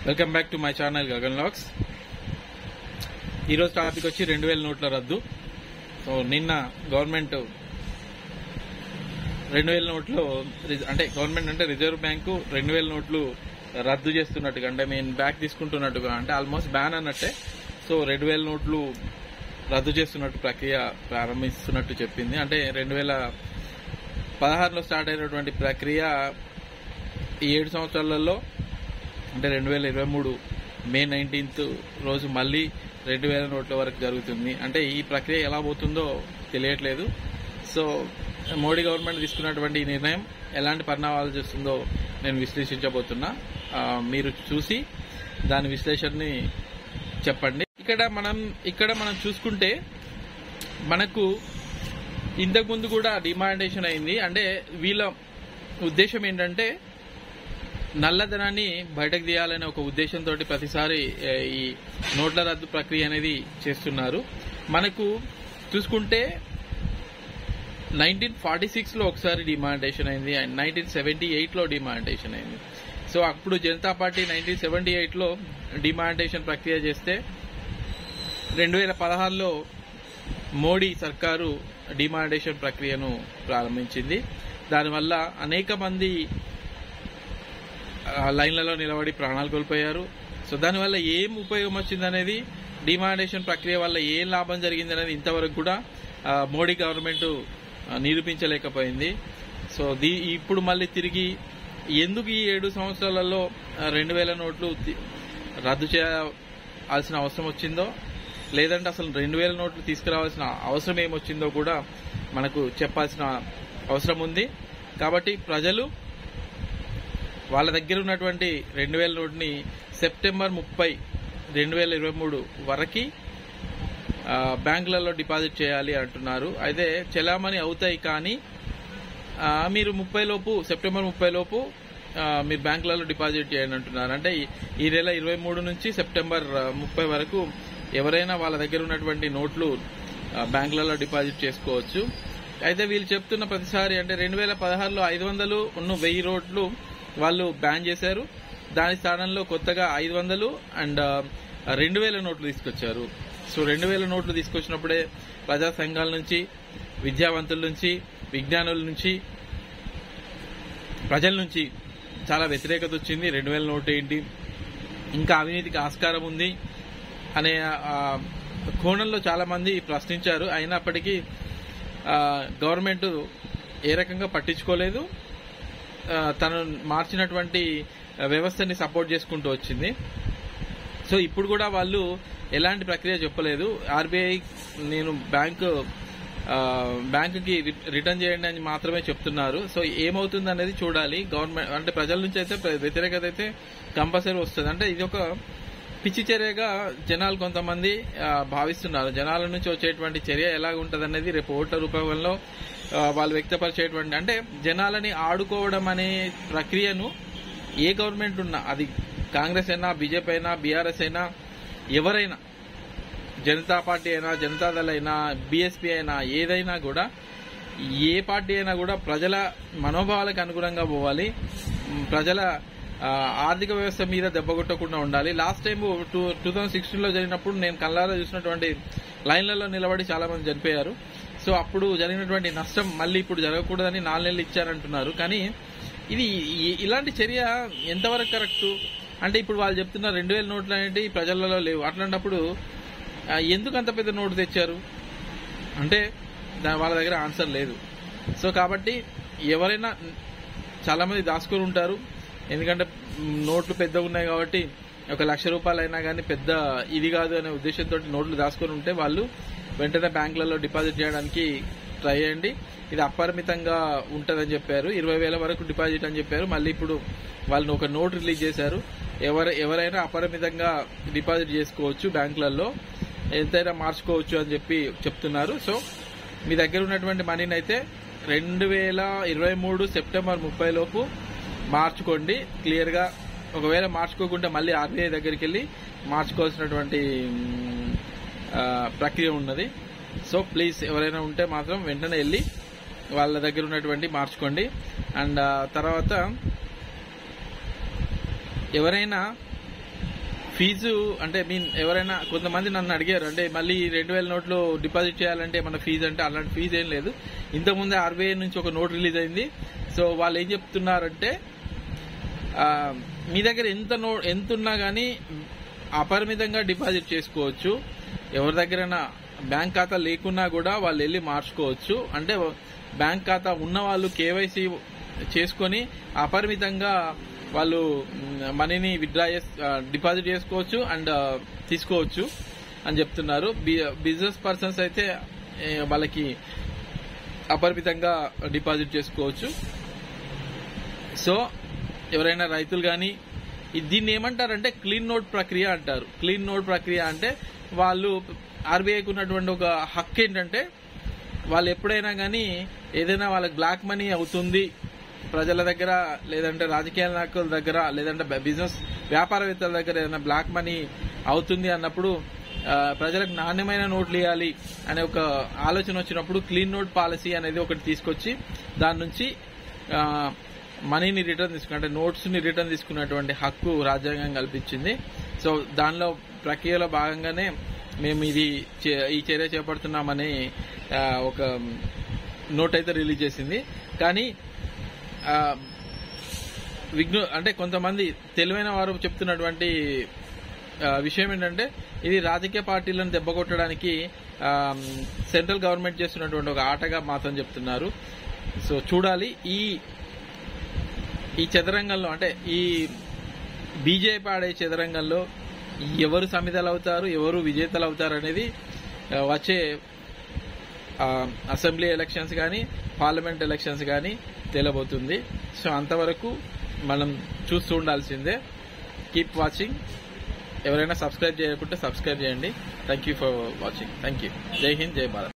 welcome back to my channel Gagan లాక్స్ ఈరోజు topic వచ్చి రెండు వేల నోట్ల రద్దు సో నిన్న గవర్నమెంట్ రెండు వేల నోట్లు రిజ- అంటే గవర్నమెంట్ అంటే రిజర్వ్ బ్యాంకు రెండు వేల నోట్లు రద్దు చేస్తున్నట్టుగా అంటే మేము బ్యాక్ తీసుకుంటున్నట్టుగా అంటే ఆల్మోస్ట్ బ్యాన్ అన్నట్టే సో రెండు వేల నోట్లు రద్దు చేస్తున్నట్టు ప్రక్రియ ప్రారంభిస్తున్నట్టు చెప్పింది అంటే రెండు వేల పదహారులో స్టార్ట్ అయినటువంటి ప్రక్రియ ఈ ఏడు సంవత్సరాలలో అంటే రెండు వేల ఇరవై మూడు మే నైన్టీన్త్ రోజు మళ్ళీ రెండు వేల నోట్ల వరకు జరుగుతుంది అంటే ఈ ప్రక్రియ ఎలా పోతుందో తెలియట్లేదు సో మోడీ గవర్నమెంట్ తీసుకున్నటువంటి ఈ నిర్ణయం ఎలాంటి పరిణామాలు చేస్తుందో నేను విశ్లేషించబోతున్నా ఆ, మీరు చూసి దాని విశ్లేషణని చెప్పండి ఇక్కడ మనం ఇక్కడ మనం చూసుకుంటే మనకు ఇంతకు ముందు కూడా డిమాండేషన్ అయింది అంటే వీళ్ళ ఉద్దేశం ఏంటంటే నల్లధనాన్ని బయటకు తీయాలనే ఒక ఉద్దేశంతో ప్రతిసారి ఏ, ఈ నోట్ల రద్దు ప్రక్రియ అనేది చేస్తున్నారు మనకు చూసుకుంటే నైన్టీన్ ఫార్టీ సిక్స్లో ఒకసారి డిమాండేషన్ అయింది అండ్ నైన్టీన్ సెవెంటీ ఎయిట్లో డిమాండేషన్ అయింది సో అప్పుడు జనతా పార్టీ నైన్టీన్ సెవెంటీ ఎయిట్లో డిమాండేషన్ ప్రక్రియ చేస్తే రెండు వేల పదహారులో మోడీ సర్కారు డిమాండేషన్ ప్రక్రియను ప్రారంభించింది దానివల్ల అనేక మంది ఆ, లైన్లలో నిలబడి ప్రాణాలు కోల్పోయారు సో దానివల్ల ఏం ఉపయోగం వచ్చిందనేది డిమాండేషన్ ప్రక్రియ వల్ల ఏం లాభం జరిగిందనేది ఇంతవరకు కూడా ఆ, మోడీ గవర్నమెంట్ ఆ, నిరూపించలేకపోయింది సో దీ ఇప్పుడు మళ్ళీ తిరిగి ఎందుకు ఈ ఏడు సంవత్సరాలలో రెండు వేల నోట్లు తి- రద్దు చేయాల్సిన అవసరం వచ్చిందో లేదంటే అసలు రెండు వేల నోట్లు తీసుకురావాల్సిన అవసరం ఏమొచ్చిందో కూడా మనకు చెప్పాల్సిన అవసరం ఉంది కాబట్టి ప్రజలు వాళ్ళ దగ్గర ఉన్నటువంటి రెండు వేల నోట్ని సెప్టెంబర్ ముప్పై రెండు వేల ఇరవై మూడు వరకు బ్యాంకులలో డిపాజిట్ చేయాలి అంటున్నారు అయితే చెలామణి అవుతాయి కానీ ఆ, మీరు ముప్పై లోపు సెప్టెంబర్ ముప్పై లోపు ఆ, మీరు బ్యాంకులలో డిపాజిట్ చేయండి అంటున్నారు అంటే ఈ- ఈ నెల ఇరవై మూడు నుంచి సెప్టెంబర్ ఆ, ముప్పై వరకు ఎవరైనా వాళ్ళ దగ్గర ఉన్నటువంటి నోట్లు ఆ, బ్యాంకులలో డిపాజిట్ చేసుకోవచ్చు అయితే వీళ్ళు చెప్తున్న ప్రతిసారి అంటే రెండు వేల పదహారులో ఐదు వందలు ఉన్న వెయ్యి నోట్లు వాళ్ళు బ్యాన్ చేశారు దాని స్థానంలో కొత్తగా ఐదు వందలు అండ్ రెండు వేల నోట్లు తీసుకొచ్చారు సో రెండు వేల నోట్లు తీసుకొచ్చినప్పుడే ప్రజా సంఘాల నుంచి విద్యావంతుల నుంచి విజ్ఞానుల నుంచి ప్రజల నుంచి చాలా వ్యతిరేకత వచ్చింది రెండు వేల నోటు ఏంటి ఇంకా అవినీతికి ఆస్కారం ఉంది అనే ఆ, కోణంలో చాలా మంది ప్రశ్నించారు అయినప్పటికీ ఆ, గవర్నమెంట్ ఏ రకంగా పట్టించుకోలేదు ఆ, తను మార్చినటువంటి వ్యవస్థని సపోర్ట్ చేసుకుంటూ వచ్చింది సో ఇప్పుడు కూడా వాళ్ళు ఎలాంటి ప్రక్రియ చెప్పలేదు ఆర్బీఐ నేను బ్యాంకు ఆ, బ్యాంకుకి రి- రిటర్న్ చేయండి అని మాత్రమే చెప్తున్నారు సో ఏమవుతుంది అనేది చూడాలి గవర్నమెంట్ అంటే ప్రజల నుంచి అయితే ప్ర- వ్యతిరేకత అయితే కంపల్సరీ వస్తుంది అంటే ఇది ఒక పిచ్చి చర్యగా జనాలు కొంతమంది ఆ, భావిస్తున్నారు జనాల నుంచి వచ్చేటువంటి చర్య ఎలాగ ఉంటుంది అనేది రేపు ఓట్ల రూపంలో ఆ, వాళ్ళు వ్యక్తపరిచేటువంటి అంటే జనాలని ఆడుకోవడం అనే ప్రక్రియను ఏ గవర్నమెంట్ ఉన్నా అది కాంగ్రెస్ అయినా బీజేపీ అయినా బీఆర్ఎస్ అయినా ఎవరైనా జనతా పార్టీ అయినా జనతాదళ అయినా బీఎస్పీ అయినా ఏదైనా కూడా ఏ పార్టీ అయినా కూడా ప్రజల మనోభావాలకు అనుగుణంగా పోవాలి మ్, ప్రజల ఆ, ఆర్థిక వ్యవస్థ మీద దెబ్బ కొట్టకుండా ఉండాలి last time two two thousand సిక్స్టీన్లో జరిగినప్పుడు నేను కళ్ళారా చూసినటువంటి లైన్లలో నిలబడి చాలా మంది చనిపోయారు సో అప్పుడు జరిగినటువంటి నష్టం మళ్ళీ ఇప్పుడు జరగకూడదని నాలుగు నెలలు ఇచ్చారంటున్నారు కానీ ఇది ఈ- ఇలాంటి చర్య ఎంతవరకు కరెక్ట్ అంటే ఇప్పుడు వాళ్ళు చెప్తున్న రెండు వేల నోట్లు అనేవి ప్రజలలో లేవు అట్లాంటప్పుడు ఆ, ఎందుకు అంత పెద్ద నోటు తెచ్చారు అంటే దా- వాళ్ళ దగ్గర ఆన్సర్ లేదు సో కాబట్టి ఎవరైనా చాలా మంది దాచుకొని ఉంటారు ఎందుకంటే మ్, నోట్లు పెద్దగా ఉన్నాయి కాబట్టి ఒక లక్ష రూపాయలు అయినా కానీ పెద్ద ఇది కాదు అనే ఉద్దేశంతో నోట్లు దాచుకొని ఉంటే వాళ్ళు వెంటనే బ్యాంకులలో డిపాజిట్ చేయడానికి ట్రై చేయండి ఇది అపరిమితంగా ఉంటుందని చెప్పారు ఇరవై వేల వరకు డిపాజిట్ అని చెప్పారు మళ్ళీ ఇప్పుడు వాళ్ళు ఒక నోట్ రిలీజ్ చేశారు ఎవరు ఎవరైనా అపరిమితంగా డిపాజిట్ చేసుకోవచ్చు బ్యాంకులలో ఎంతైనా మార్చుకోవచ్చు అని చెప్పి చెప్తున్నారు సో మీ దగ్గర ఉన్నటువంటి మనీని అయితే రెండు వేల ఇరవై మూడు సెప్టెంబర్ ముప్పై లోపు మార్చుకోండి క్లియర్గా ఒకవేళ మార్చుకోకుంటే మళ్ళీ ఆర్బీఐ దగ్గరికి వెళ్ళి మార్చుకోవాల్సినటువంటి మ్, ఆ, ప్రక్రియ ఉన్నది సో ప్లీజ్ ఎవరైనా ఉంటే మాత్రం వెంటనే వెళ్ళి వాళ్ళ దగ్గర ఉన్నటువంటి మార్చుకోండి అండ్ ఆ, తర్వాత ఎవరైనా ఫీజు అంటే మీన్ ఎవరైనా కొంతమంది నన్ను అడిగారు అంటే మళ్ళీ రెండు వేల నోట్లు డిపాజిట్ చేయాలంటే మన ఫీజు అంటే అలాంటి ఫీజు ఏం లేదు ఇంతకుముందే ఆర్బీఐ నుంచి ఒక నోట్ రిలీజ్ అయింది సో వాళ్ళు ఏం చెప్తున్నారంటే ఆ, మీ దగ్గర ఎంత నో ఎంత ఉన్నా కానీ అపరిమితంగా డిపాజిట్ చేసుకోవచ్చు ఎవరి దగ్గరైనా బ్యాంక్ ఖాతా లేకున్నా కూడా వాళ్ళు వెళ్ళి మార్చుకోవచ్చు అంటే బ్యాంక్ ఖాతా ఉన్న వాళ్ళు కేవైసీ చేసుకొని అపరిమితంగా వాళ్ళు మ్, మనీని విత్డ్రా చేస్ ఆ, డిపాజిట్ చేసుకోవచ్చు అండ్ ఆ, తీసుకోవచ్చు అని చెప్తున్నారు బి- బిజినెస్ పర్సన్స్ అయితే ఏ, వాళ్ళకి అపరిమితంగా డిపాజిట్ చేసుకోవచ్చు సో ఎవరైనా రైతులు కానీ దీన్ని ఏమంటారంటే క్లీన్ నోట్ ప్రక్రియ అంటారు క్లీన్ నోట్ ప్రక్రియ అంటే వాళ్ళు ఆర్బీఐకి ఉన్నటువంటి ఒక హక్కు ఏంటంటే వాళ్ళు ఎప్పుడైనా కానీ ఏదైనా వాళ్ళకి బ్లాక్ మనీ అవుతుంది ప్రజల దగ్గర లేదంటే రాజకీయ నాయకుల దగ్గర లేదంటే బిజినెస్ వ్యాపారవేత్తల దగ్గర ఏదైనా బ్లాక్ మనీ అవుతుంది అన్నప్పుడు ఆ, ప్రజలకు నాణ్యమైన నోట్లు ఇవ్వాలి అనే ఒక ఆలోచన వచ్చినప్పుడు క్లీన్ నోట్ పాలసీ అనేది ఒకటి తీసుకొచ్చి దాని నుంచి ఆ, మనీని రిటర్న్ తీసుకున్న అంటే నోట్స్ ని రిటర్న్ తీసుకున్నటువంటి హక్కు రాజ్యాంగం కల్పించింది సో దానిలో ప్రక్రియలో భాగంగానే మేము ఇది చే- ఈ చర్య చేపడుతున్నామని ఆ, ఒక నోట్ అయితే రిలీజ్ చేసింది కానీ ఆ, విఘ్ను అంటే కొంతమంది తెలివైన వారు చెప్తున్నటువంటి ఆ, విషయం ఏంటంటే ఇది రాజకీయ పార్టీలను దెబ్బకొట్టడానికి ఆ, సెంట్రల్ గవర్నమెంట్ చేస్తున్నటువంటి ఒక ఆటగా మాత్రం చెప్తున్నారు సో చూడాలి ఈ ఈ చదరంగంలో అంటే ఈ బీజేపీ ఆడే చదరంగంలో ఎవరు సమితలు అవుతారు ఎవరు విజేతలు అవుతారు అనేది ఆ, వచ్చే ఆ, అసెంబ్లీ ఎలక్షన్స్ కానీ పార్లమెంట్ ఎలక్షన్స్ కానీ తేలబోతుంది సో అంతవరకు మనం చూస్తూ ఉండాల్సిందే కీప్ వాచింగ్ ఎవరైనా సబ్స్క్రైబ్ చేయకుంటే సబ్స్క్రైబ్ చేయండి thank you for watching thank you జై హింద్ జై భారత్